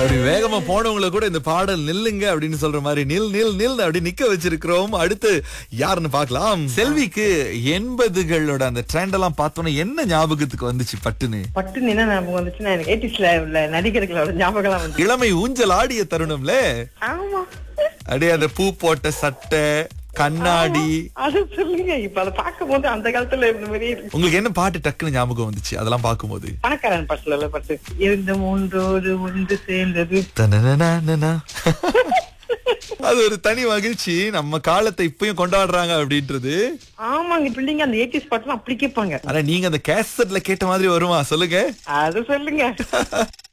அப்படி வேகமா போனவங்கள கூட இந்த பாடல் நில்லுங்க அப்படின்னு சொல்ற மாதிரி நில் நில் நில் அப்படி நிக்க வச்சிருக்கிறோம் அடுத்து யாருன்னு பார்க்கலாம் செல்விக்கு எண்பதுகளோட அந்த ட்ரெண்ட் எல்லாம் பார்த்தோன்னா என்ன ஞாபகத்துக்கு வந்துச்சு பட்டுன்னு பட்டுன்னு என்ன ஞாபகம் வந்துச்சுன்னா எனக்கு எயிட்டிஸ்ல உள்ள நடிகர்களோட ஞாபகம் வந்து இளமை ஊஞ்சல் ஆடிய தருணம்ல ஆமா அப்படியே அந்த பூ போட்ட சட்டை கண்ணாடி அது சொல்லுங்க இப்ப அதை பார்க்கும் போது அந்த காலத்துல இருந்த மாதிரி இருக்கு உங்களுக்கு என்ன பாட்டு டக்குன்னு ஞாபகம் வந்துச்சு அதெல்லாம் பார்க்கும்போது பணக்காரன் பட்டுல பட்டு இருந்த மூன்றோடு ஒன்று சேர்ந்தது தனனனனனா. அது ஒரு தனி மகிழ்ச்சி நம்ம காலத்தை இப்பயும் கொண்டாடுறாங்க அப்படின்றது ஆமாங்க பிள்ளைங்க அந்த எயிட்டிஸ் பாட்டுலாம் அப்படி கேட்பாங்க ஆனா நீங்க அந்த கேசட்ல கேட்ட மாதிரி வருமா சொல்லுங்க அது சொல்லுங்க